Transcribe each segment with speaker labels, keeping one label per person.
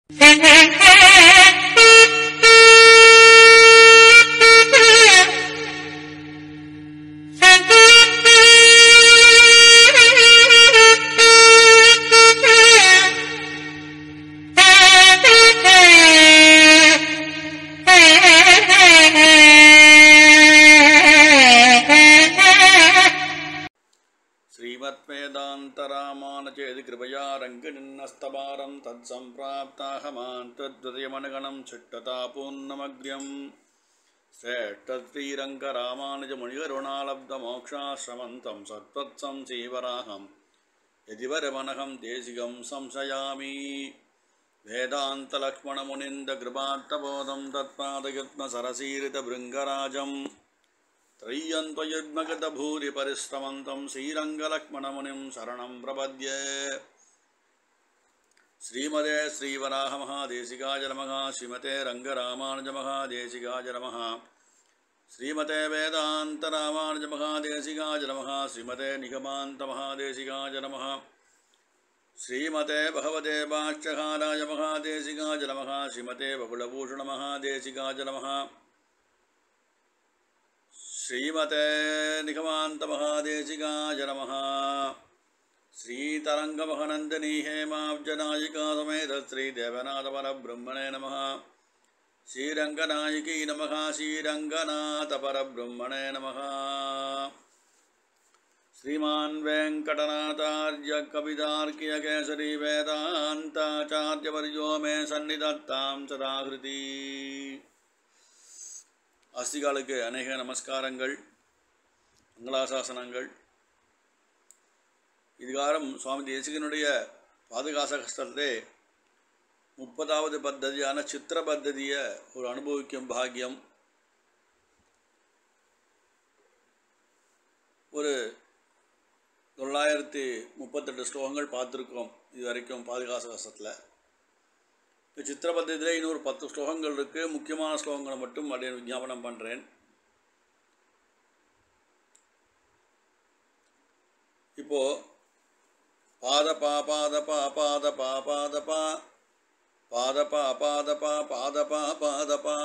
Speaker 1: श्रीमद्वेदान्तरामानुचेति कृपया रङ्गनिन्नस्तभारं तत्सम्प्राप्ताहमान् तद्वदयमनुगणं चिट्टतापूर्णमग्र्यम् श्रेष्ठश्रीरङ्गरामानुजमुनिकरुणालब्धमोक्षाश्रमन्तं सत्त्वत्सं श्रीवराहं यदि वरमनहं देशिकं संशयामि वेदान्तलक्ष्मणमुनिन्दकृपार्थबोधं तत्पादयुग्मसरसीरितभृङ्गराजम् त्रय्यन्त्वयुग्मगतभूरिपरिश्रमन्तं श्रीरङ्गलक्ष्मणमुनिं शरणं प्रपद्ये श्रीमदे श्रीवराहमहादेशिकाय नमः श्रीमते रङ्गरामानुजमहादेशिकाय नमः श्रीमते वेदान्तरामानुजमहादेशिकाय नमः श्रीमते निगमान्तमहादेशिकाय नमः श्रीमते भगवते भाष्यकाराय महादेशिकाय नमः श्रीमते बकुलभूषणमहादेशिकाय नमः श्रीमते निगमान्तमहादेशिकाय नमः श्रीतरङ्गमहनन्दिनी हेमाब्जनायिका समेत श्रीदेवनाथपरब्रह्मणे नमः श्रीरङ्गनायिकी नमः श्रीरङ्गनाथपरब्रह्मणे नमः श्रीमान् वेङ्कटनाथार्य कवितार्कियकेसरी वेदान्ताचार्यवर्यो मे सन्निधत्तां सदाहृति அஸ்திகாலுக்கு அநேக நமஸ்காரங்கள் மங்களாசாசனங்கள் இதுகாரம் சுவாமி தேசிகனுடைய பாதுகாச கஷ்டத்திலே முப்பதாவது பத்ததியான சித்திர பத்ததியை ஒரு அனுபவிக்கும் பாக்கியம் ஒரு தொள்ளாயிரத்தி முப்பத்தெட்டு ஸ்லோகங்கள் பார்த்துருக்கோம் இது வரைக்கும் பாதுகாச கஷ்டத்தில் இந்த சித்திர பத்ததியில் இன்னொரு பத்து ஸ்லோகங்கள் இருக்குது முக்கியமான ஸ்லோகங்களை மட்டும் அப்படியே விஞ்ஞாபனம் பண்ணுறேன் இப்போது பாத பா பாத பா பாத பா பாத பா பாத பா பாத பா பாத பா பாத பா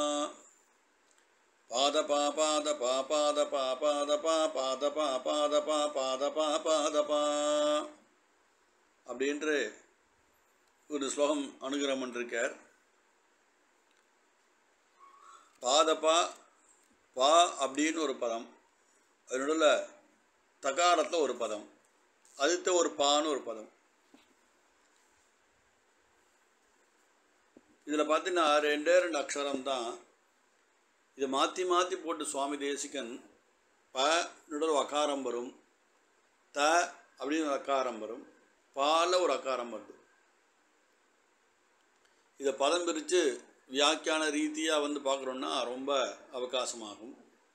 Speaker 1: பாத பா பாத பா பாத பா பாத பா பாத பா பாத பா பாத பா பாத பா அப்படின்று ஒரு ஸ்லோகம் அனுகிரகம் பண்ணிருக்கார் பாதப்பா பா அப்படின்னு ஒரு பதம் அதனுள்ள தகாரத்தில் ஒரு பதம் அடுத்த ஒரு பான்னு ஒரு பதம் இதில் பார்த்தீங்கன்னா ரெண்டே ரெண்டு அக்ஷரம் தான் இதை மாற்றி மாற்றி போட்டு சுவாமி தேசிகன் ப நடுவில் அகாரம் வரும் த அப்படின்னு ஒரு அக்காரம் வரும் பால ஒரு அக்காரம் வருது இதை பதம் பிரித்து வியாக்கியான ரீதியாக வந்து பார்க்குறோன்னா ரொம்ப அவகாசமாகும்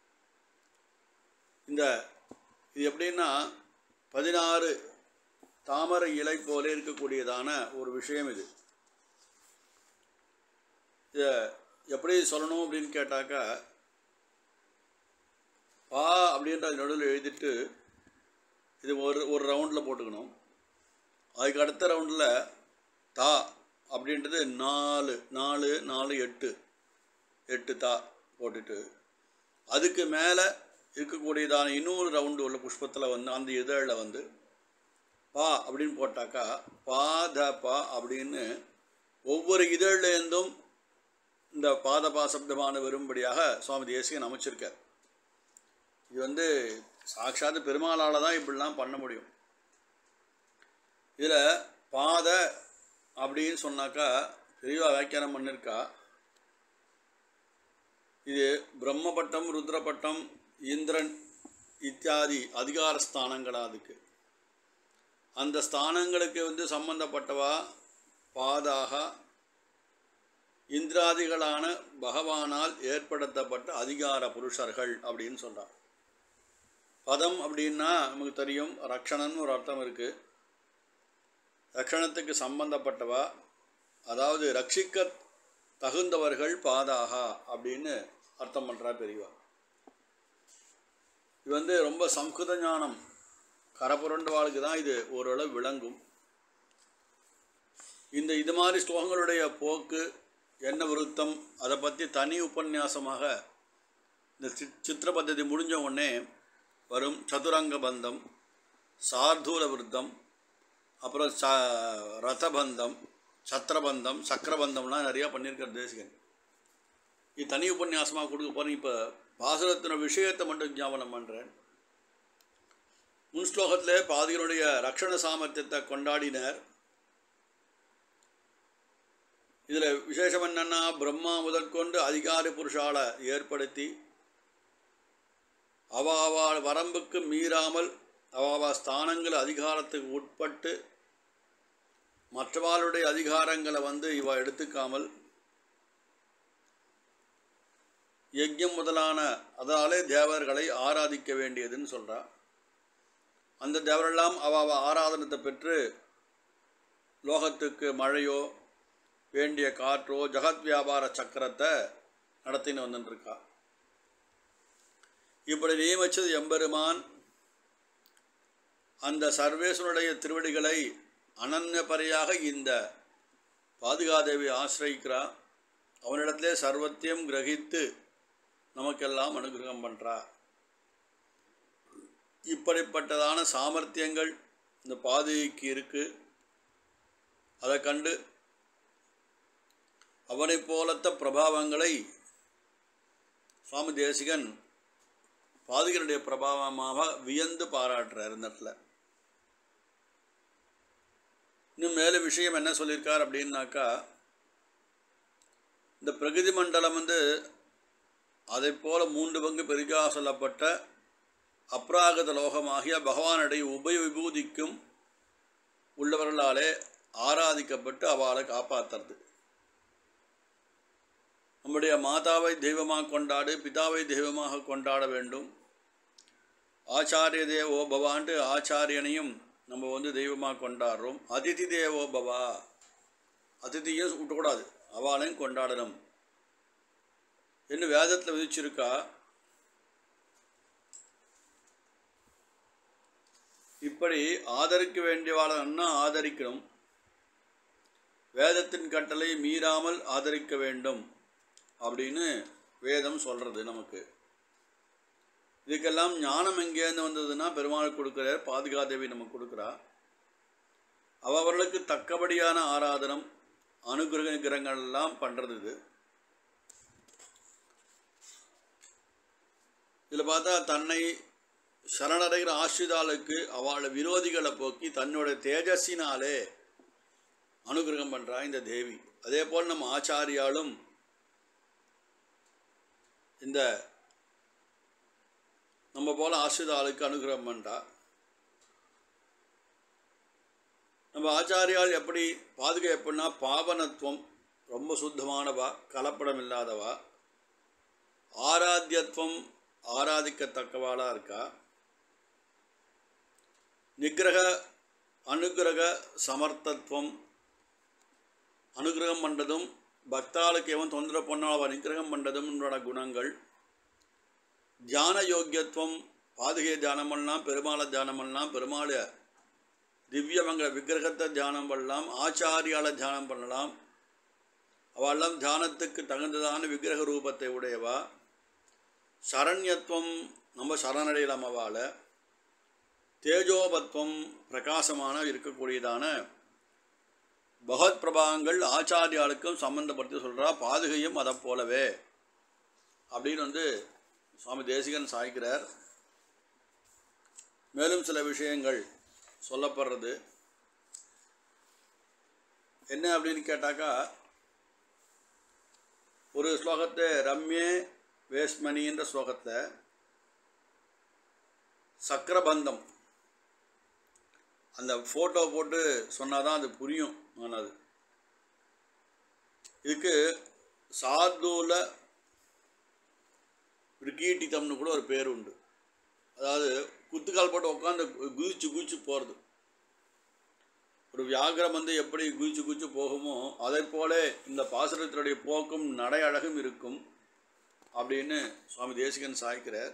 Speaker 1: இந்த இது எப்படின்னா பதினாறு தாமரை இலை போல இருக்கக்கூடியதான ஒரு விஷயம் இது இதை எப்படி சொல்லணும் அப்படின்னு கேட்டாக்கா பா அப்படின்ற அது நடுவில் எழுதிட்டு இது ஒரு ஒரு ரவுண்டில் போட்டுக்கணும் அதுக்கு அடுத்த ரவுண்டில் தா அப்படின்றது நாலு நாலு நாலு எட்டு எட்டு தா போட்டுட்டு அதுக்கு மேலே இருக்கக்கூடியதான இன்னொரு ரவுண்டு உள்ள புஷ்பத்தில் வந்து அந்த இதழில் வந்து பா அப்படின்னு போட்டாக்கா பா த பா அப்படின்னு ஒவ்வொரு இதழ்லேருந்தும் இந்த பாதபா சப்தமான வரும்படியாக சுவாமி தேசிகன் அமைச்சிருக்கார் இது வந்து சாட்சாத் பெருமாளால் தான் இப்படிலாம் பண்ண முடியும் இதில் பாத அப்படின்னு சொன்னாக்கா பெரியவா வியாக்கியானம் பண்ணியிருக்கா இது பிரம்மபட்டம் ருத்ரபட்டம் இந்திரன் இத்தியாதி அதிகார ஸ்தானங்களா அதுக்கு அந்த ஸ்தானங்களுக்கு வந்து சம்பந்தப்பட்டவா பாதாக இந்திராதிகளான பகவானால் ஏற்படுத்தப்பட்ட அதிகார புருஷர்கள் அப்படின்னு சொல்கிறார் பதம் அப்படின்னா நமக்கு தெரியும் ரக்ஷணன் ஒரு அர்த்தம் இருக்குது ரக்ஷணத்துக்கு சம்பந்தப்பட்டவா அதாவது ரட்சிக்க தகுந்தவர்கள் பாதாகா அப்படின்னு அர்த்தம் பண்ணுறா பெரியவா இது வந்து ரொம்ப சம்ஸ்கிருத ஞானம் கரப்புரண்டு வாழ்க்கை தான் இது ஓரளவு விளங்கும் இந்த இது மாதிரி ஸ்லோகங்களுடைய போக்கு என்ன விருத்தம் அதை பற்றி தனி உபன்யாசமாக இந்த சி சித்திர பద్ధதி முடிஞ்ச உடனே வரும் சதுரங்க பந்தம் சார்தூல விருத்தம் அப்புறம் ச ரதபந்தம் சத்திரபந்தம் சக்கரபந்தம்லாம் நிறையா பண்ணியிருக்கார் தேசிகன் இது தனி உபன்யாசமாக கொடுக்க போகிறேன் இப்போ பாசுரத்தின விஷயத்தை மட்டும் ஞாபகம் பண்ணுறேன் முன் ஸ்லோகத்திலே பாதிகளுடைய ரக்ஷண சாமர்த்தியத்தை கொண்டாடினார் இதில் விசேஷம் என்னன்னா பிரம்மா முதற்கொண்டு அதிகாரி புருஷால ஏற்படுத்தி அவ அவள் வரம்புக்கு மீறாமல் அவ அவ ஸ்தானங்கள் அதிகாரத்துக்கு உட்பட்டு மற்றவாளுடைய அதிகாரங்களை வந்து இவ எடுத்துக்காமல் யஜ்யம் முதலான அதாலே தேவர்களை ஆராதிக்க வேண்டியதுன்னு சொல்கிறா அந்த தேவரெல்லாம் அவ அவ ஆராதனத்தை பெற்று லோகத்துக்கு மழையோ வேண்டிய காற்றோ ஜகத் வியாபார சக்கரத்தை நடத்தின்னு வந்துட்டுருக்கா இப்படி நியமிச்சது எம்பெருமான் அந்த சர்வேஸ்வனுடைய திருவடிகளை அனன்யபரையாக இந்த பாதுகாதேவி ஆசிரியிக்கிறா அவனிடத்திலே சர்வத்தையும் கிரகித்து நமக்கெல்லாம் அனுகிரகம் பண்ணுறா இப்படிப்பட்டதான சாமர்த்தியங்கள் இந்த பாதுகைக்கு இருக்குது அதை கண்டு அவனைப் போலத்த பிரபாவங்களை சுவாமி தேசிகன் பாதுகனுடைய பிரபாவமாக வியந்து பாராட்டுறார் இந்த இடத்துல இன்னும் மேலும் விஷயம் என்ன சொல்லியிருக்கார் அப்படின்னாக்கா இந்த பிரகிருதி மண்டலம் வந்து அதை போல மூன்று பங்கு பெரிதாக சொல்லப்பட்ட அப்ராகத லோகமாகிய பகவானுடைய உபய விபூதிக்கும் உள்ளவர்களாலே ஆராதிக்கப்பட்டு அவளை காப்பாற்றுறது நம்முடைய மாதாவை தெய்வமாக கொண்டாடு பிதாவை தெய்வமாக கொண்டாட வேண்டும் ஆச்சாரிய தேவோ பவான்ட்டு ஆச்சாரியனையும் நம்ம வந்து தெய்வமாக கொண்டாடுறோம் அதிதி தேவோ பவா அதிதியும் விட்டக்கூடாது அவளையும் கொண்டாடணும் என்று வேதத்தில் விதிச்சிருக்கா இப்படி ஆதரிக்க வேண்டியவாளை அண்ணா ஆதரிக்கணும் வேதத்தின் கட்டளை மீறாமல் ஆதரிக்க வேண்டும் அப்படின்னு வேதம் சொல்கிறது நமக்கு இதுக்கெல்லாம் ஞானம் எங்கேருந்து வந்ததுன்னா பெருமாள் கொடுக்குறார் பாதுகாதேவி நமக்கு கொடுக்குறா அவர்களுக்கு தக்கபடியான ஆராதனம் அனுகிரகங்கள் எல்லாம் பண்ணுறது இது இதில் பார்த்தா தன்னை சரணடைகிற ஆசிரிதாளுக்கு அவளை விரோதிகளை போக்கி தன்னோட தேஜஸினாலே அனுகிரகம் பண்ணுறா இந்த தேவி அதே போல் நம்ம ஆச்சாரியாலும் இந்த நம்ம போல் ஆசிரிதாளுக்கு அனுகிரகம் பண்ணுறா நம்ம ஆச்சாரியால் எப்படி பாதுகை எப்படின்னா பாவனத்துவம் ரொம்ப சுத்தமானவா கலப்படம் இல்லாதவா ஆராத்தியத்துவம் ஆராதிக்கத்தக்கவாளாக இருக்கா நிகிரக அனுகிரக சமர்த்தத்துவம் அனுகிரகம் பண்ணுறதும் பக்தாளுக்கு எவன் தொந்தரவு பண்ணாலும் அவன் நிகிரகம் பண்ணுறதும் என்னோட குணங்கள் தியான யோக்கியத்துவம் பாதுகை தியானம் பண்ணலாம் பெருமாளை தியானம் பண்ணலாம் பெருமாளை திவ்யமங்கல விக்கிரகத்தை தியானம் பண்ணலாம் ஆச்சாரியால தியானம் பண்ணலாம் அவெல்லாம் தியானத்துக்கு தகுந்ததான விக்கிரக ரூபத்தை உடையவா சரண்யத்துவம் நம்ம சரணடையலாம் அவளை தேஜோபத்வம் பிரகாசமான இருக்கக்கூடியதான பகவத் பிரபாகங்கள் ஆச்சாரியாளுக்கும் சம்பந்தப்படுத்தி சொல்கிறா பாதுகையும் அதை போலவே அப்படின்னு வந்து சுவாமி தேசிகன் சாய்க்கிறார் மேலும் சில விஷயங்கள் சொல்லப்படுறது என்ன அப்படின்னு கேட்டாக்கா ஒரு ஸ்லோகத்தை ரம்யே வேஸ்மணின்ற ஸ்லோகத்தில் சக்கரபந்தம் அந்த ஃபோட்டோ போட்டு சொன்னால் தான் அது புரியும் ஆனது இதுக்கு சார்தூல ரிக்கீட்டித்தம்னு கூட ஒரு பேர் உண்டு அதாவது குத்துக்கால் போட்டு உட்காந்து குதிச்சு குதிச்சு போகிறது ஒரு வியாகரம் வந்து எப்படி குதிச்சு குதிச்சு போகுமோ அதை போல இந்த பாசுரத்தினுடைய போக்கும் நடை அழகும் இருக்கும் அப்படின்னு சுவாமி தேசிகன் சாய்க்கிறார்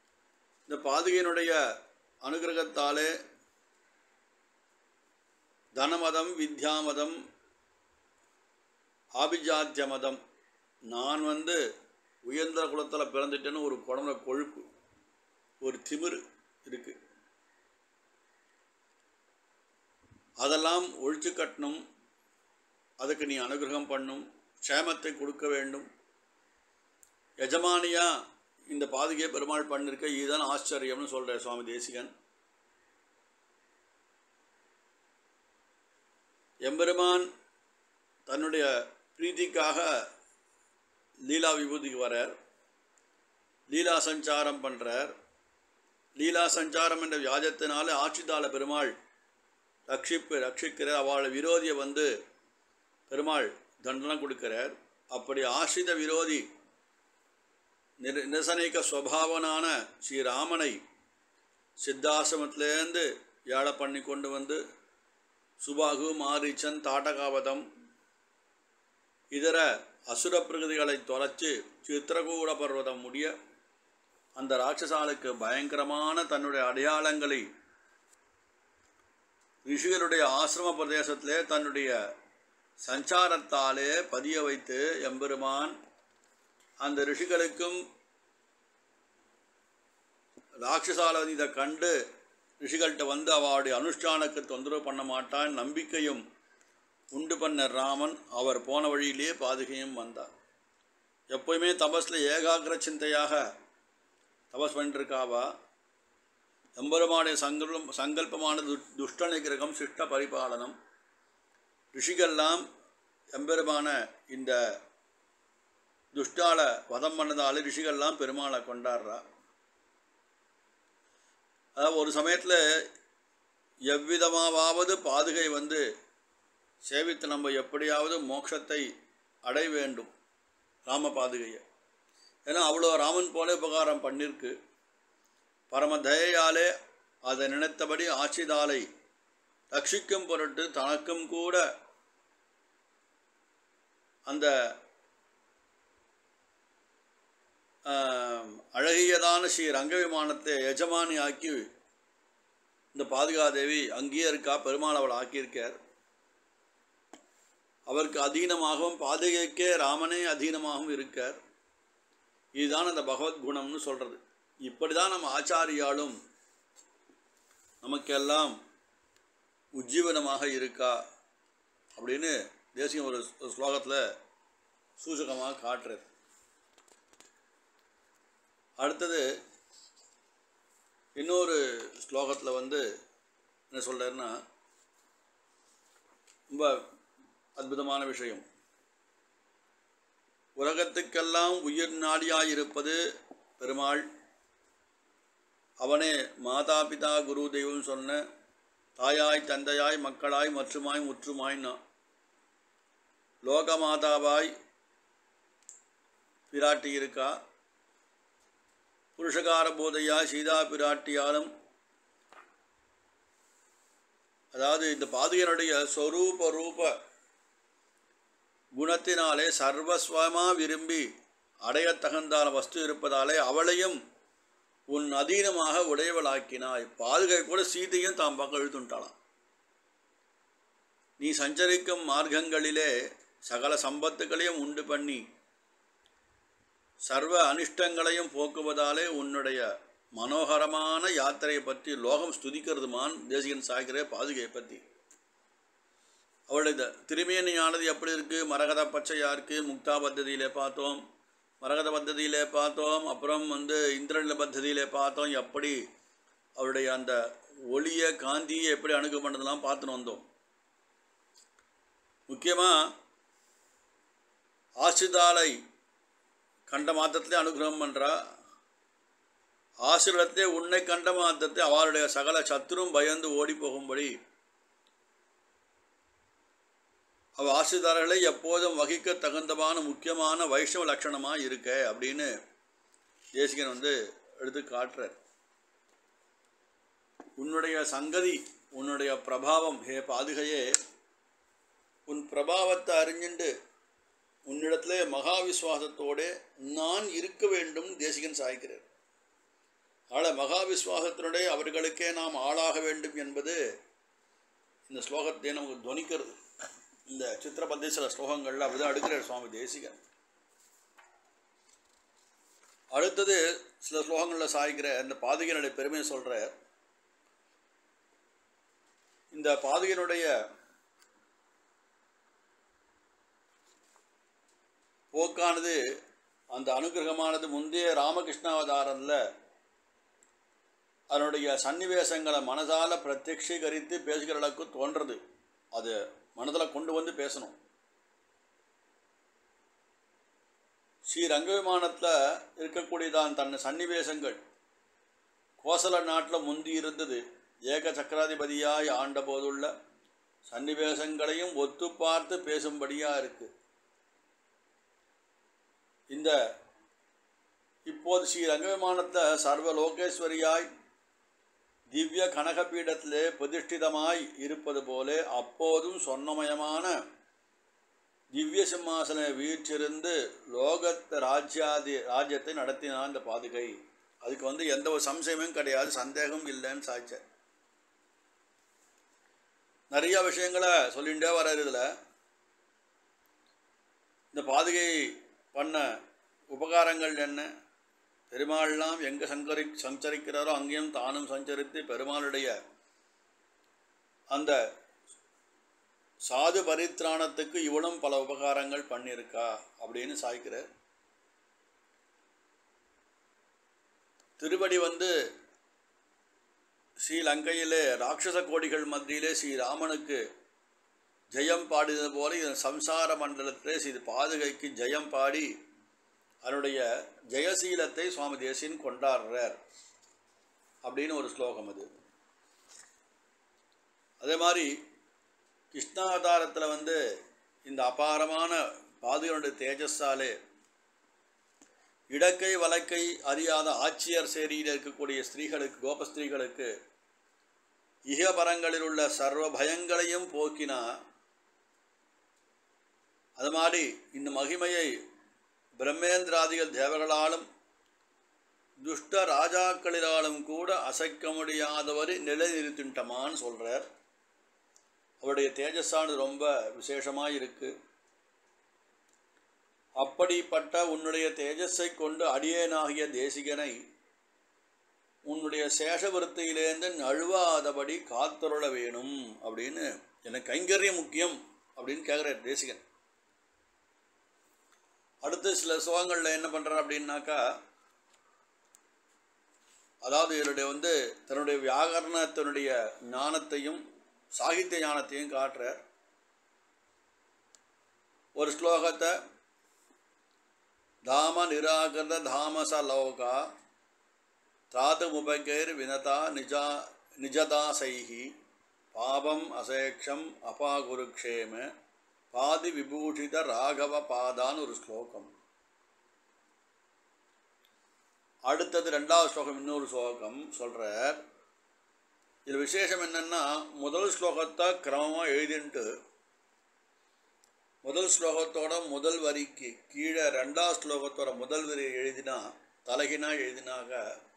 Speaker 1: இந்த பாதுகையினுடைய அனுகிரகத்தாலே தனமதம் வித்யாமதம் ஆபிஜாத்திய மதம் நான் வந்து உயர்ந்த குலத்தில் பிறந்துட்டேன்னு ஒரு குழந்தை கொழுப்பு ஒரு திமிரு இருக்கு அதெல்லாம் ஒழிச்சு கட்டணும் அதுக்கு நீ அனுகிரகம் பண்ணும் க்ஷேமத்தை கொடுக்க வேண்டும் எஜமானியா இந்த பாதுகையை பெருமாள் பண்ணிருக்க இதுதான் ஆச்சரியம்னு சொல்ற சுவாமி தேசிகன் எம்பெருமான் தன்னுடைய பிரீத்திக்காக லீலா விபூதிக்கு வரார் லீலா சஞ்சாரம் பண்ணுறார் லீலா சஞ்சாரம் என்ற வியாஜத்தினால ஆட்சிதாள பெருமாள் ரட்சிப்பு ரட்சிக்கிறார் அவளை விரோதியை வந்து பெருமாள் தண்டனை கொடுக்கிறார் அப்படி ஆசிரித விரோதி நிர நிரசனிக்க சுவாவனான ஸ்ரீராமனை சித்தாசிரமத்திலேருந்து ஏழை பண்ணி கொண்டு வந்து சுபாகு மாரீச்சன் தாட்டகாவதம் இதர அசுர பிரகதிகளை தொலைச்சு சித்திரகூட பர்வதம் முடிய அந்த ராட்சசாலுக்கு பயங்கரமான தன்னுடைய அடையாளங்களை ரிஷிகளுடைய ஆசிரம பிரதேசத்திலே தன்னுடைய சஞ்சாரத்தாலே பதிய வைத்து எம்பெருமான் அந்த ரிஷிகளுக்கும் ராட்சசால இதை கண்டு ரிஷிகள்கிட்ட வந்து அவளுடைய அனுஷ்டானக்கு தொந்தரவு பண்ண மாட்டான் நம்பிக்கையும் உண்டு பண்ண ராமன் அவர் போன வழியிலேயே பாதுகையும் வந்தார் எப்போயுமே தபஸில் ஏகாகிர சிந்தையாக தபஸ் பண்ணிருக்காவா எம்பெருமானுடைய சங்கல்பம் சங்கல்பமான து துஷ்ட நிகிரகம் சிஷ்ட பரிபாலனம் ரிஷிகள்லாம் எம்பெருமான இந்த துஷ்டால வதம் பண்ணதால ரிஷிகள்லாம் பெருமாளை கொண்டாடுறா அதாவது ஒரு சமயத்தில் எவ்விதமாவது பாதுகை வந்து சேவித்து நம்ம எப்படியாவது மோட்சத்தை அடைய வேண்டும் ராம பாதுகையை ஏன்னா அவ்வளோ ராமன் போல உபகாரம் பண்ணிருக்கு பரம தயையாலே அதை நினைத்தபடி ஆட்சிதாலை ரட்சிக்கும் பொருட்டு தனக்கும் கூட அந்த ஆம், அழகியதான ஸ்ரீ ரங்க விமானத்தை எஜமானி ஆக்கி இந்த பாதுகாதேவி அங்கேயே இருக்கா பெருமாள் அவள் ஆக்கியிருக்கார் அவருக்கு அதீனமாகவும் பாதுகைக்கே ராமனே அதீனமாகவும் இருக்கார் இதுதான் அந்த பகவத் குணம்னு சொல்கிறது இப்படி தான் நம்ம ஆச்சாரியாலும் நமக்கெல்லாம் உஜ்ஜீவனமாக இருக்கா அப்படின்னு தேசியம் ஒரு ஒரு ஸ்லோகத்தில் சூசகமாக காட்டுறது அடுத்தது இன்னொரு ஸ்லோகத்தில் வந்து என்ன சொல்கிறாருன்னா ரொம்ப அற்புதமான விஷயம் உலகத்துக்கெல்லாம் உயிர் நாடியாயிருப்பது பெருமாள் அவனே மாதா பிதா குரு தெய்வம் சொன்ன தாயாய் தந்தையாய் மக்களாய் மற்றுமாய் முற்றுமாய்னா லோகமாதாவாய் பிராட்டி இருக்கா புருஷகார போதையா சீதா பிராட்டியாலும் அதாவது இந்த பாதுகையனுடைய ஸ்வரூப ரூப குணத்தினாலே சர்வஸ்வமா விரும்பி அடையத் தகுந்தான வஸ்து இருப்பதாலே அவளையும் உன் அதீனமாக உடையவளாக்கினாய் பாதுகை கூட சீதையும் தாம் பக்கம் இழுத்துட்டாளாம் நீ சஞ்சரிக்கும் மார்க்கங்களிலே சகல சம்பத்துகளையும் உண்டு பண்ணி சர்வ அனிஷ்டங்களையும் போக்குவதாலே உன்னுடைய மனோகரமான யாத்திரையை பற்றி லோகம் ஸ்துதிக்கிறதுமான் தேசிகன் சாய்கிற பாதுகையை பற்றி அவளுடைய திருமேனியானது எப்படி இருக்குது மரகத பச்சையாக இருக்குது முக்தா பத்ததியிலே பார்த்தோம் மரகத பத்ததியிலே பார்த்தோம் அப்புறம் வந்து இந்திரநில பத்ததியிலே பார்த்தோம் எப்படி அவருடைய அந்த ஒளிய காந்தியை எப்படி அணுகு பண்ணதெல்லாம் பார்த்துன்னு வந்தோம் முக்கியமாக ஆசிதாலை கண்ட மாத்திரத்திலே அனுகிரகம் பண்ணுறா ஆசிரியத்தை உன்னை கண்ட மாத்திரத்தை அவளுடைய சகல சத்துரும் பயந்து ஓடி போகும்படி அவ ஆசிரியர்களை எப்போதும் வகிக்க தகுந்தமான முக்கியமான வைஷ்ணவ லட்சணமாக இருக்க அப்படின்னு தேசிகன் வந்து எடுத்து காட்டுறார் உன்னுடைய சங்கதி உன்னுடைய பிரபாவம் ஹே பாதுகையே உன் பிரபாவத்தை அறிஞ்சுண்டு உன்னிடத்திலே மகா விஸ்வாசத்தோடு நான் இருக்க வேண்டும் தேசிகன் சாய்க்கிறார் ஆள மகா விஸ்வாசத்தினுடைய அவர்களுக்கே நாம் ஆளாக வேண்டும் என்பது இந்த ஸ்லோகத்தையே நமக்கு துவனிக்கிறது இந்த சித்திரபத்தி சில ஸ்லோகங்களில் அப்படிதான் அடுக்கிறார் சுவாமி தேசிகன் அடுத்தது சில ஸ்லோகங்களில் சாய்க்கிற இந்த பாதகையினுடைய பெருமையை சொல்கிற இந்த பாதகையினுடைய போக்கானது அந்த அனுகிரகமானது முந்தைய ராமகிருஷ்ணாவதாரத்தில் அதனுடைய சன்னிவேசங்களை மனதால் பிரத்யக்ஷீகரித்து பேசுகிற அளவுக்கு தோன்றது அது மனதில் கொண்டு வந்து பேசணும் ஸ்ரீ ரங்கவிமானத்தில் இருக்கக்கூடியதான் தன் சன்னிவேசங்கள் கோசல நாட்டில் முந்தி இருந்தது ஏக சக்கராதிபதியாய் ஆண்ட போதுள்ள சன்னிவேசங்களையும் ஒத்து பார்த்து பேசும்படியாக இருக்குது இந்த இப்போது ஸ்ரீ ரங்கவிமானத்தில் சர்வ லோகேஸ்வரியாய் திவ்ய கனகபீடத்திலே பிரதிஷ்டிதமாய் இருப்பது போல அப்போதும் சொன்னமயமான திவ்ய சிம்மாசன வீற்றிருந்து லோகத்த ராஜ்யாதி ராஜ்யத்தை நடத்தினான் இந்த பாதுகை அதுக்கு வந்து எந்த ஒரு சம்சயமும் கிடையாது சந்தேகம் இல்லைன்னு சாய்ச்ச நிறைய விஷயங்களை சொல்லிகிட்டே வர்றாரு இதில் இந்த பாதுகை பண்ண உபகாரங்கள் என்ன பெருமாள்லாம் எங்கே சங்கரி சஞ்சரிக்கிறாரோ அங்கேயும் தானும் சஞ்சரித்து பெருமாளுடைய அந்த சாது பரித்ராணத்துக்கு இவனும் பல உபகாரங்கள் பண்ணியிருக்கா அப்படின்னு சாய்க்கிறார் திருவடி வந்து ஸ்ரீலங்கையிலே ராட்சச கோடிகள் மத்தியிலே ஸ்ரீராமனுக்கு ஜெயம் பாடினது போல இதன் சம்சார மண்டலத்திலே ஸ்ரீ பாதுகைக்கு ஜெயம் பாடி அதனுடைய ஜெயசீலத்தை சுவாமி தேசியன் கொண்டாடுறார் அப்படின்னு ஒரு ஸ்லோகம் அது அதே மாதிரி கிருஷ்ணாவதாரத்தில் வந்து இந்த அபாரமான பாதுகளுடைய தேஜஸாலே இடக்கை வலக்கை அறியாத ஆட்சியர் சேரியில் இருக்கக்கூடிய ஸ்திரீகளுக்கு கோபஸ்திரீகளுக்கு இகபரங்களில் உள்ள சர்வ பயங்களையும் போக்கினா அது மாதிரி இந்த மகிமையை பிரம்மேந்திராதிகள் தேவர்களாலும் துஷ்ட ராஜாக்களிலாலும் கூட அசைக்க முடியாதவரை நிலைநிறுத்தின்ட்டமான்னு சொல்கிறார் அவருடைய தேஜஸானது ரொம்ப விசேஷமாக இருக்குது அப்படிப்பட்ட உன்னுடைய தேஜஸை கொண்டு அடியேனாகிய தேசிகனை உன்னுடைய சேஷவிருத்தியிலேருந்து நழுவாதபடி காத்தருள வேணும் அப்படின்னு எனக்கு கைங்கரியம் முக்கியம் அப்படின்னு கேட்குறார் தேசிகன் அடுத்து சில சுகங்களில் என்ன பண்ணுறார் அப்படின்னாக்கா அதாவது இவருடைய வந்து தன்னுடைய வியாகரணத்தினுடைய ஞானத்தையும் சாகித்ய ஞானத்தையும் காட்டுறார் ஒரு ஸ்லோகத்தை தாம நிராகிருத தாமச லோகா தாதுமுபகைர் வினதா நிஜா நிஜதாசைஹி பாபம் அசேக்ஷம் அபாகுருக்ஷேம பாதி விபூஷித ராகவ பாதான்னு ஒரு ஸ்லோகம் அடுத்தது ரெண்டாவது ஸ்லோகம் இன்னொரு ஸ்லோகம் சொல்கிறார் இதில் விசேஷம் என்னென்னா முதல் ஸ்லோகத்தை கிரமமாக எழுதின்ட்டு முதல் ஸ்லோகத்தோட முதல் வரிக்கு கீழே ரெண்டாவது ஸ்லோகத்தோட முதல் வரி எழுதினா தலகினா எழுதினாக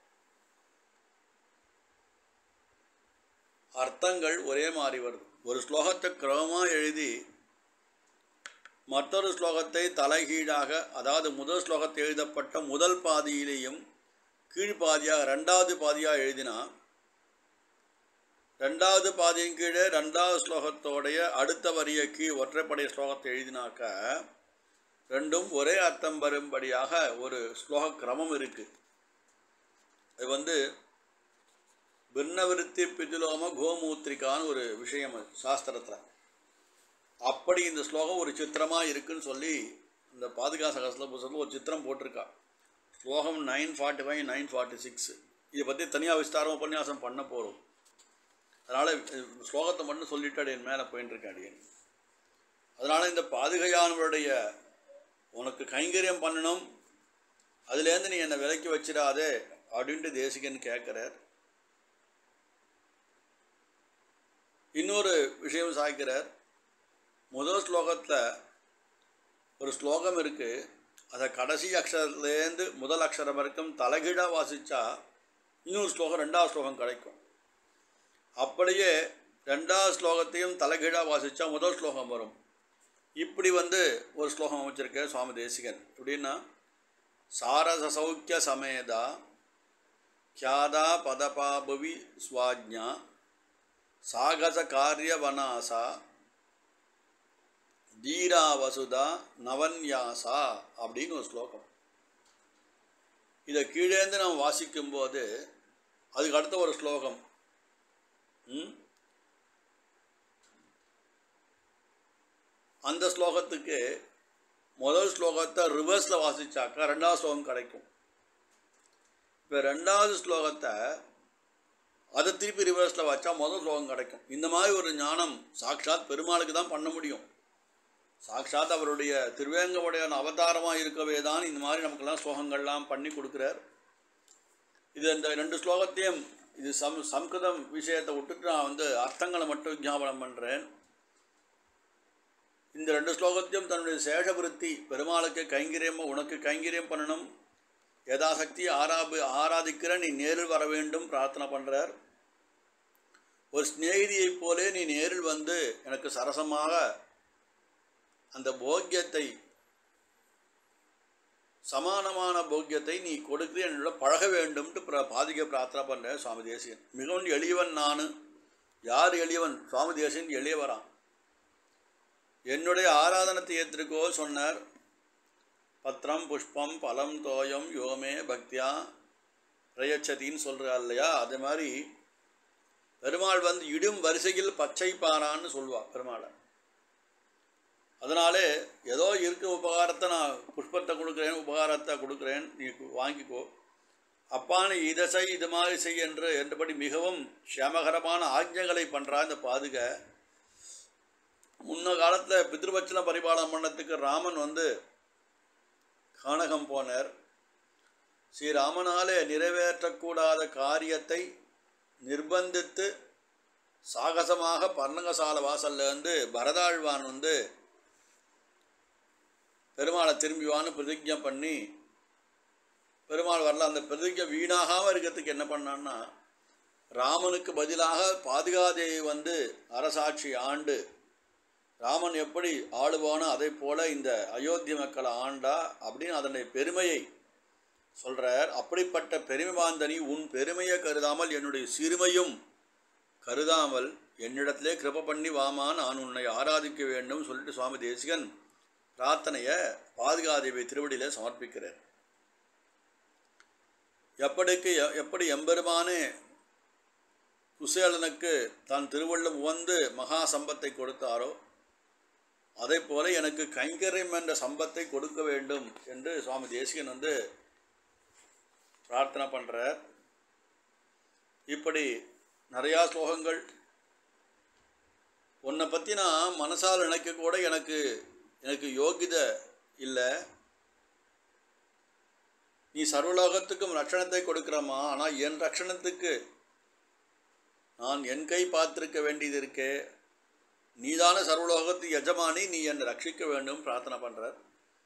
Speaker 1: அர்த்தங்கள் ஒரே மாதிரி வருது ஒரு ஸ்லோகத்தை கிரமமாக எழுதி மற்றொரு ஸ்லோகத்தை தலைகீழாக அதாவது முதல் ஸ்லோகத்தை எழுதப்பட்ட முதல் பாதியிலேயும் கீழ்ப்பாதியாக ரெண்டாவது பாதியாக எழுதினா ரெண்டாவது பாதியின் கீழே ரெண்டாவது ஸ்லோகத்தோடைய அடுத்த வரிய கீழ் ஒற்றைப்படை ஸ்லோகத்தை எழுதினாக்க ரெண்டும் ஒரே அர்த்தம் வரும்படியாக ஒரு ஸ்லோக கிரமம் இருக்குது இது வந்து பின்னவிருத்தி பிதுலோம கோமூத்திரிக்கான்னு ஒரு விஷயம் அது சாஸ்திரத்தில் அப்படி இந்த ஸ்லோகம் ஒரு சித்திரமாக இருக்குன்னு சொல்லி இந்த பாதுகா சகசில புத்தகத்தில் ஒரு சித்திரம் போட்டிருக்கா ஸ்லோகம் nine forty five nine forty six இதை பற்றி தனியாக விஸ்தாரம் உபன்யாசம் பண்ண போகிறோம் அதனால் ஸ்லோகத்தை மட்டும் சொல்லிட்டு அடியன் மேலே போயின்னு இருக்கேன் அடியன் அதனால் இந்த பாதுகையானவருடைய உனக்கு கைங்கரியம் பண்ணணும் அதுலேருந்து நீ என்னை விலக்கி வச்சிடாதே அப்படின்ட்டு தேசிகன் கேட்குறார் இன்னொரு விஷயம் சாய்க்கிறார் முதல் ஸ்லோகத்தில் ஒரு ஸ்லோகம் இருக்குது அதை கடைசி அக்ஷரத்துலேருந்து முதல் அக்ஷரம் வரைக்கும் தலைகீழாக வாசித்தா இன்னொரு ஸ்லோகம் ரெண்டாவது ஸ்லோகம் கிடைக்கும் அப்படியே ரெண்டாவது ஸ்லோகத்தையும் தலைகீழாக வாசித்தா முதல் ஸ்லோகம் வரும் இப்படி வந்து ஒரு ஸ்லோகம் அமைச்சிருக்க சுவாமி தேசிகன் எப்படின்னா சாரச சௌக்கிய சமேதா ख्यादा पदपाभुवि स्वाज्ञा சாகச காரியவனாசா தீரா வசுதா நவன்யாசா அப்படின்னு ஒரு ஸ்லோகம் இதை கீழேந்து நாம் வாசிக்கும்போது அதுக்கு அடுத்த ஒரு ஸ்லோகம் ம்? அந்த ஸ்லோகத்துக்கு முதல் ஸ்லோகத்தை ரிவர்ஸில் வாசிச்சாக்கா ரெண்டாவது ஸ்லோகம் கிடைக்கும் இப்போ ரெண்டாவது ஸ்லோகத்தை அதை திருப்பி ரிவர்ஸில் வச்சா முதல் ஸ்லோகம் கிடைக்கும் இந்த மாதிரி ஒரு ஞானம் சாக்ஷாத் பெருமாளுக்கு தான் பண்ண முடியும் சாக்ஷாத் அவருடைய திருவேங்கவுடையான அவதாரமாக இருக்கவே தான் இந்த மாதிரி நமக்கெல்லாம் ஸ்லோகங்கள்லாம் பண்ணி கொடுக்குறார் இது இந்த ரெண்டு ஸ்லோகத்தையும் இது சம் சம்ஸ்கிருதம் விஷயத்தை விட்டுட்டு நான் வந்து அர்த்தங்களை மட்டும் விஞ்ஞாபனம் பண்ணுறேன் இந்த ரெண்டு ஸ்லோகத்தையும் தன்னுடைய சேஷவிருத்தி பெருமாளுக்கு கைங்கரியம் உனக்கு கைங்கரியம் பண்ணணும் யதாசக்தி ஆராபு ஆராதிக்கிற நீ நேரில் வர வேண்டும் பிரார்த்தனை பண்ணுறார் ஒரு சிநேகிதியைப் போலே நீ நேரில் வந்து எனக்கு சரசமாக அந்த போக்கியத்தை சமானமான போக்கியத்தை நீ கொடுக்கிறேன் என்னோட பழக வேண்டும்ட்டு பிர பாதிக்க பிரார்த்தனை பண்ணுறேன் சுவாமி தேசியன் மிகவும் எளியவன் நான் யார் எளியவன் சுவாமி தேசியன் எளியவரான் என்னுடைய ஆராதனத்தை ஏற்றிருக்கோ சொன்னார் பத்திரம் புஷ்பம் பலம் தோயம் யோமே பக்தியா பிரயச்சதின்னு சொல்கிறா இல்லையா அது மாதிரி பெருமாள் வந்து இடும் வரிசையில் பச்சை பாரான்னு சொல்வா பெருமாளை அதனாலே ஏதோ இருக்க உபகாரத்தை நான் புஷ்பத்தை கொடுக்குறேன் உபகாரத்தை கொடுக்குறேன் நீ வாங்கிக்கோ அப்பா நீ இதை செய் இது மாதிரி செய் என்று என்றபடி மிகவும் க்ஷமகரமான ஆజ్ఞைகளை பண்ணுறா இந்த பாதுக முன்ன காலத்தில் பித்ருபட்சண பரிபாலனம் பண்ணத்துக்கு ராமன் வந்து கானகம் போனார் ஸ்ரீராமனாலே நிறைவேற்றக்கூடாத காரியத்தை நிர்பந்தித்து சாகசமாக பர்ணகசால வாசல்ல இருந்து பரதாழ்வான் வந்து பெருமாளை திரும்பிவான்னு பிரதிஜை பண்ணி பெருமாள் வரல அந்த பிரதிஜை வீணாகாமல் இருக்கிறதுக்கு என்ன பண்ணான்னா ராமனுக்கு பதிலாக பாதுகாதேவி வந்து அரசாட்சி ஆண்டு ராமன் எப்படி ஆளுவானோ அதை போல இந்த அயோத்தி மக்களை ஆண்டா அப்படின்னு அதனுடைய பெருமையை சொல்கிறார் அப்படிப்பட்ட பெருமை வாந்தனி உன் பெருமையை கருதாமல் என்னுடைய சிறுமையும் கருதாமல் என்னிடத்திலே கிருப பண்ணி வாமா நான் உன்னை ஆராதிக்க வேண்டும் சொல்லிட்டு சுவாமி தேசிகன் பிரார்த்தனையை பாதுகாதேவி திருவடியிலே சமர்ப்பிக்கிறார் எப்படிக்கு எப்படி எம்பெருமானே குசேலனுக்கு தான் திருவள்ளம் உவந்து மகா சம்பத்தை கொடுத்தாரோ அதே போல எனக்கு கைங்கரியம் என்ற சம்பத்தை கொடுக்க வேண்டும் என்று சுவாமி தேசிகன் வந்து பிரார்த்தனை பண்ணுறார் இப்படி நிறையா ஸ்லோகங்கள் உன்னை பற்றி நான் மனசால் நினைக்க கூட எனக்கு எனக்கு யோகிதை இல்லை நீ சர்வலோகத்துக்கும் ரட்சணத்தை கொடுக்குறம்மா ஆனால் என் ரட்சணத்துக்கு நான் என் கை பார்த்திருக்க வேண்டியது இருக்கே நீதான சர்வலோகத்து எஜமானி நீ என்னை ரட்சிக்க வேண்டும் பிரார்த்தனை பண்ணுறார்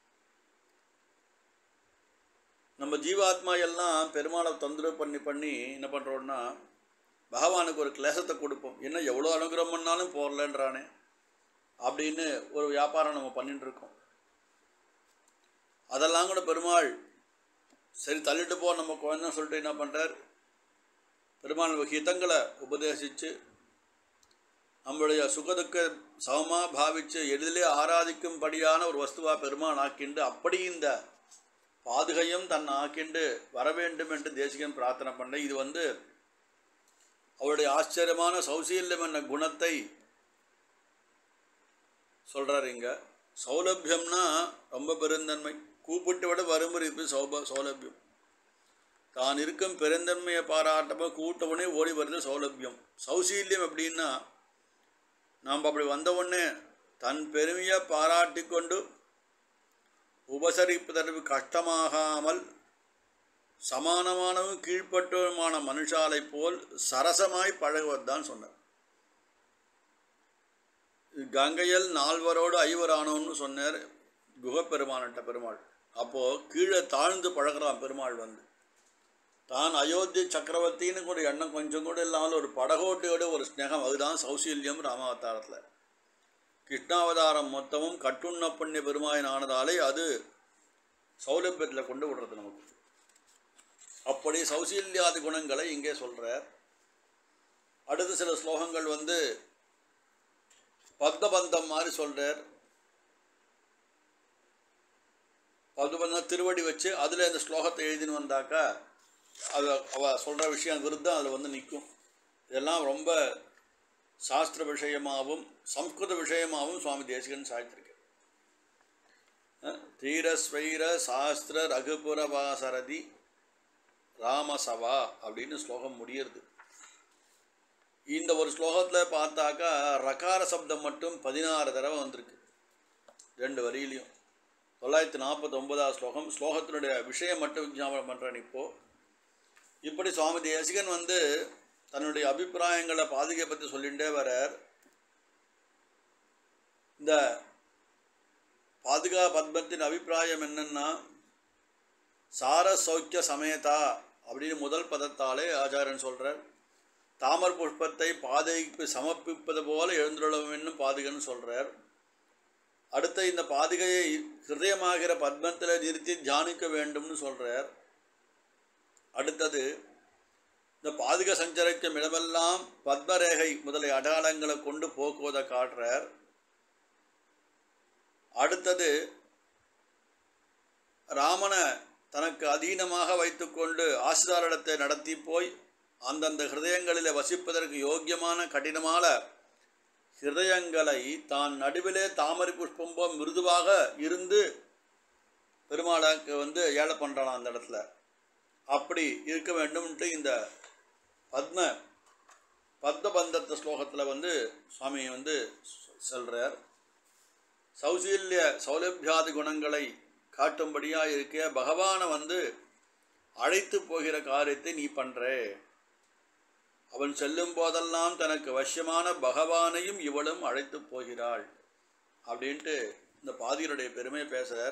Speaker 1: நம்ம ஜீவாத்மா எல்லாம் பெருமாளை தொந்தரவு பண்ணி பண்ணி என்ன பண்ணுறோன்னா பகவானுக்கு ஒரு கிளேசத்தை கொடுப்போம் என்ன எவ்வளோ அனுகிரகம் பண்ணாலும் போடலன்றானே அப்படின்னு ஒரு வியாபாரம் நம்ம பண்ணிட்டு இருக்கோம் அதெல்லாம் கூட பெருமாள் சரி தள்ளிட்டு போ நம்ம குழந்தை சொல்லிட்டு என்ன பண்ணுறார் பெருமாள் ஹிதங்களை உபதேசித்து நம்மளுடைய சுகதுக்க சமமாக பாவித்து எளிதிலே ஆராதிக்கும்படியான ஒரு வஸ்துவா பெருமான் ஆக்கிண்டு அப்படி இந்த பாதுகையும் தன் ஆக்கிண்டு வர வேண்டும் என்று தேசிகன் பிரார்த்தனை பண்ண இது வந்து அவருடைய ஆச்சரியமான சௌசீல்யம் என்ற குணத்தை சொல்கிறார் இங்கே சௌலபியம்னா ரொம்ப பெருந்தன்மை கூப்பிட்டு விட வரும்பு சௌப சௌலபியம் தான் இருக்கும் பெருந்தன்மையை பாராட்டப்போ கூட்டவுடனே ஓடி வருது சௌலபியம் சௌசீல்யம் எப்படின்னா நாம் அப்படி வந்த உடனே தன் பெருமையை பாராட்டி கொண்டு உபசரிப்பதற்கு கஷ்டமாகாமல் சமானமானவும் கீழ்ப்பட்டவுமான மனுஷாலை போல் சரசமாய் பழகுவதுதான் சொன்னார் கங்கையில் நால்வரோடு ஐவரானோன்னு சொன்னார் குகப்பெருமான்ட்ட பெருமாள் அப்போது கீழே தாழ்ந்து பழகிறான் பெருமாள் வந்து தான் அயோத்தி சக்கரவர்த்தின்னு கூட எண்ணம் கொஞ்சம் கூட இல்லாமல் ஒரு படகோட்டியோட ஒரு ஸ்நேகம் அதுதான் சௌசீல்யம் ராமாவதாரத்தில் கிருஷ்ணாவதாரம் மொத்தமும் கட்டுண்ண புண்ணிய பெருமாயின் ஆனதாலே அது சௌலபியத்தில் கொண்டு விடுறது நமக்கு அப்படி சௌசீல்யாதி குணங்களை இங்கே சொல்கிறார் அடுத்த சில ஸ்லோகங்கள் வந்து பத்மபந்தம் மாதிரி சொல்கிறார் பத்மபந்தம் திருவடி வச்சு அதில் இந்த ஸ்லோகத்தை எழுதின்னு வந்தாக்கா அது அவ சொல்கிற விஷயம் விருத்தம் அதில் வந்து நிற்கும் இதெல்லாம் ரொம்ப சாஸ்திர விஷயமாகவும் சம்ஸ்கிருத விஷயமாகவும் சுவாமி தேசிகன் சாய்த்திருக்கு தீரஸ்வைர சாஸ்திர ரகுபுரவாசரதி ராமசவா அப்படின்னு ஸ்லோகம் முடியறது இந்த ஒரு ஸ்லோகத்தில் பார்த்தாக்கா ரகார சப்தம் மட்டும் பதினாறு தடவை வந்திருக்கு ரெண்டு வரியிலையும் தொள்ளாயிரத்தி நாற்பத்தி ஒன்பதாவது ஸ்லோகம் ஸ்லோகத்தினுடைய விஷயம் மட்டும் விஞ்ஞாபனம் பண்ணுறேன் இப்போது இப்படி சுவாமி தேசிகன் வந்து தன்னுடைய அபிப்பிராயங்களை பாதுகை பற்றி சொல்லிகிட்டே வரார் இந்த பாதுகா பத்மத்தின் அபிப்பிராயம் என்னன்னா சார சௌக்கிய சமேதா அப்படின்னு முதல் பதத்தாலே ஆச்சாரியன் சொல்கிறார் தாமர் புஷ்பத்தை பாதைக்கு சமர்ப்பிப்பது போல எழுந்துள்ளவும் என்னும் பாதுகன்னு சொல்கிறார் அடுத்த இந்த பாதுகையை ஹிருதயமாகிற பத்மத்தில் நிறுத்தி தியானிக்க வேண்டும்னு சொல்கிறார் அடுத்தது இந்த பாதுக சஞ்சரிக்கும் இடமெல்லாம் பத்மரேகை முதலிய அடையாளங்களை கொண்டு போக்குவதை காட்டுறார் அடுத்தது ராமனை தனக்கு அதீனமாக வைத்துக்கொண்டு ஆசிரியரிடத்தை நடத்தி போய் அந்தந்த ஹிருதயங்களில் வசிப்பதற்கு யோக்கியமான கடினமான ஹிருதயங்களை தான் நடுவிலே தாமரை புஷ்பம் போல் மிருதுவாக இருந்து பெருமாளுக்கு வந்து ஏழை பண்ணுறான் அந்த இடத்துல அப்படி இருக்க வேண்டும்ன்ட்டு இந்த பத்ம பத்மபந்தத்த ஸ்லோகத்தில் வந்து சுவாமி வந்து சொல்கிறார் சௌசீல்ய சௌலபியாதி குணங்களை காட்டும்படியாக இருக்க பகவானை வந்து அழைத்து போகிற காரியத்தை நீ பண்ணுறே அவன் செல்லும் போதெல்லாம் தனக்கு வசியமான பகவானையும் இவளும் அழைத்து போகிறாள் அப்படின்ட்டு இந்த பாதிகளுடைய பெருமை பேசுகிறார்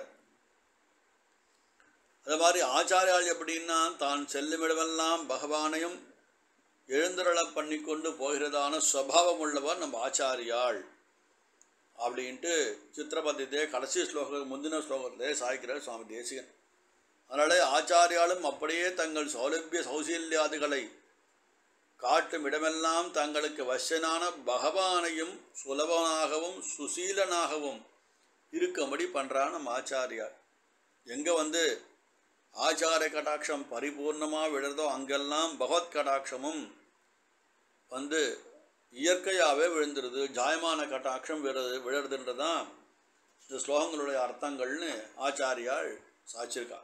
Speaker 1: அது மாதிரி ஆச்சாரியால் எப்படின்னா தான் செல்லுமிடமெல்லாம் பகவானையும் எழுந்தருள பண்ணி கொண்டு போகிறதான சுவாவம் உள்ளவர் நம்ம ஆச்சாரியாள் அப்படின்ட்டு சித்திரபத்தியத்தை கடைசி ஸ்லோகம் முந்தின ஸ்லோகத்திலே சாய்க்கிறார் சுவாமி தேசிகன் அதனாலே ஆச்சாரியாலும் அப்படியே தங்கள் சௌலபிய சௌசீல்யாதிகளை காட்டும் இடமெல்லாம் தங்களுக்கு வசனான பகவானையும் சுலபனாகவும் சுசீலனாகவும் இருக்கும்படி பண்ணுறான் நம்ம ஆச்சாரியார் எங்கே வந்து ஆச்சார கடாட்சம் பரிபூர்ணமாக விழுறதோ அங்கெல்லாம் பகவத் கடாட்சமும் வந்து இயற்கையாகவே விழுந்துருது ஜாயமான கட்டாட்சம் விழுது விழுறதுன்றது தான் இந்த ஸ்லோகங்களுடைய அர்த்தங்கள்னு ஆச்சாரியால் சாச்சிருக்கா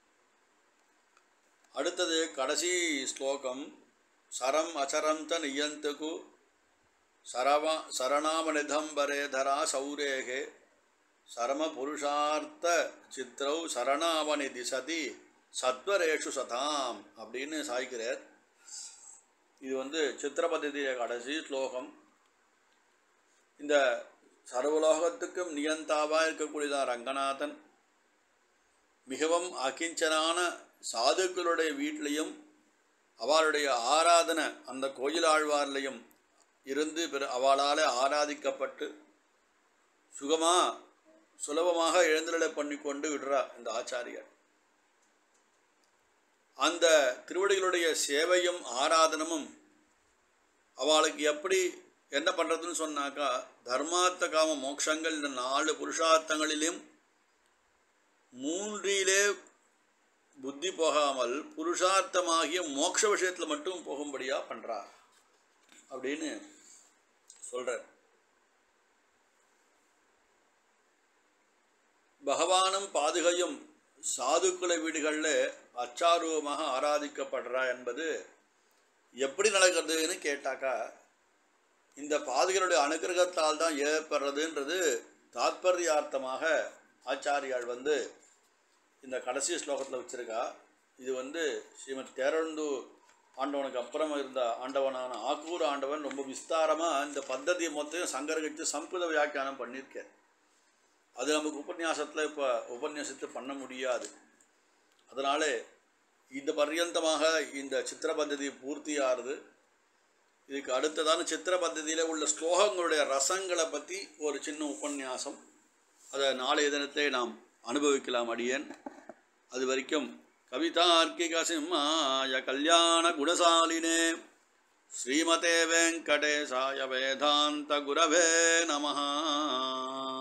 Speaker 1: அடுத்தது கடைசி ஸ்லோகம் சரம் அச்சரந்த நியந்தகு சரவா சரணாமனிதம்பரேதரா சௌரேகே சரம புருஷார்த்த சித்திரௌ சரணாவநிதி சதி சத்வரேஷு சதாம் அப்படின்னு சாய்க்கிறார் இது வந்து சித்திரபதிய கடைசி ஸ்லோகம் இந்த சர்வலோகத்துக்கும் நியந்தாவாக இருக்கக்கூடியதான் ரங்கநாதன் மிகவும் அகிஞ்சனான சாதுக்களுடைய வீட்டிலையும் அவளுடைய ஆராதனை அந்த கோயில் ஆழ்வார்லையும் இருந்து பிற அவளால் ஆராதிக்கப்பட்டு சுகமாக சுலபமாக எழுந்தருளை பண்ணி கொண்டு விடுறா இந்த ஆச்சாரியர் அந்த திருவடிகளுடைய சேவையும் ஆராதனமும் அவளுக்கு எப்படி என்ன பண்ணுறதுன்னு சொன்னாக்கா தர்மார்த்த காம மோட்சங்கள் இந்த நாலு புருஷார்த்தங்களிலும் மூன்றிலே புத்தி போகாமல் புருஷார்த்தமாகிய மோட்ச விஷயத்தில் மட்டும் போகும்படியாக பண்ணுறா அப்படின்னு சொல்கிறார் பகவானும் பாதுகையும் சாதுக்குல வீடுகளில் அச்சாரூபமாக ஆராதிக்கப்படுறா என்பது எப்படி நடக்கிறதுன்னு கேட்டாக்கா இந்த பாதுகளுடைய அனுகிரகத்தால் தான் ஏற்படுறதுன்றது தாத்பரியார்த்தமாக ஆச்சாரியால் வந்து இந்த கடைசி ஸ்லோகத்தில் வச்சுருக்கா இது வந்து ஸ்ரீமத் தேரண்டு ஆண்டவனுக்கு அப்புறம் இருந்த ஆண்டவனான ஆக்கூர் ஆண்டவன் ரொம்ப விஸ்தாரமாக இந்த பத்ததியை மொத்தையும் சங்கரகிச்சு சம்ஸ்கிருத வியாக்கியானம் பண்ணியிருக்கார் அது நமக்கு உபன்யாசத்தில் இப்போ உபன்யாசத்தை பண்ண முடியாது அதனாலே இந்த பர்யந்தமாக இந்த சித்திர பద్ధதி பூர்த்தியாகிறது இதுக்கு அடுத்ததான சித்திர பద్ధதியில் உள்ள ஸ்லோகங்களுடைய ரசங்களை பற்றி ஒரு சின்ன உபன்யாசம் அதை நாளைய தினத்தை நாம் அனுபவிக்கலாம் அடியேன் அது வரைக்கும் கவிதார்க்கிக சிம்மாய கல்யாண குணசாலினே ஸ்ரீமதே வெங்கடேசாய வேதாந்த குரவே நமஹா